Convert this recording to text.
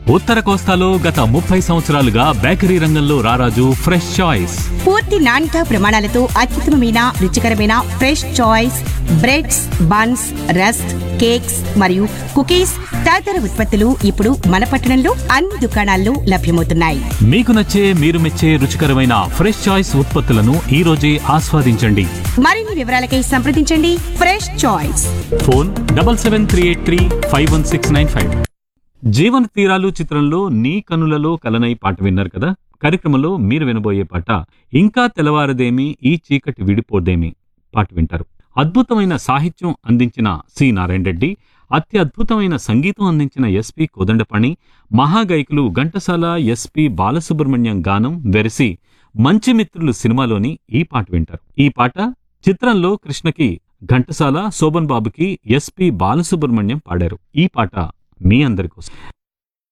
ఉత్తర కోస్తాలో గత ముప్పై సంవత్సరాలుగా బేకరీ రంగంలో రారాజు ఫ్రెష్ చాయిస్ పూర్తి నాణ్యత ప్రమాణాలతో అత్యుత్తమమైన రుచికరమైన fresh choice breads buns rusk cakes మరియు కుకీస్ తదితర ఉత్పత్తులు ఇప్పుడు మన పట్టణంలో అన్ని దుకాణాల్లో లభ్యమవుతున్నాయి మీకు నచ్చే మీరు మెచ్చే రుచికరమైన ఫ్రెష్ చాయిస్ ఉత్పత్తులను ఈ రోజే ఆస్వాదించండి మరిన్ని వివరాలకై సంప్రదించండి fresh choice phone double seven three eight three five one six nine five Jeevana Teeralu చిత్రంలో నీ కనులలో కలనై పాట విన్నారు కదా కార్యక్రమంలో మీరు వినబోయే పాట ఇంకా తెల్లవారదేమి ఈ చీకటి విడిపోదేమి పాట వింటారు అద్భుతమైన సాహిత్యం అందించిన సి నారాయణ రెడ్డి అత్యద్భుతమైన సంగీతం అందించిన ఎస్పి కోదండపణి మహాగాయకులు ఘంటసాల ఎస్పి బాలసుబ్రహ్మణ్యం గానం వెరసి మంచి మిత్రులు సినిమాలోని ఈ పాట వింటారు ఈ పాట చిత్రంలో కృష్ణకి ఘంటసాల శోభన్ బాబుకి ఎస్పి బాలసుబ్రహ్మణ్యం పాడారు ఈ పాట మీ అందరి కోసం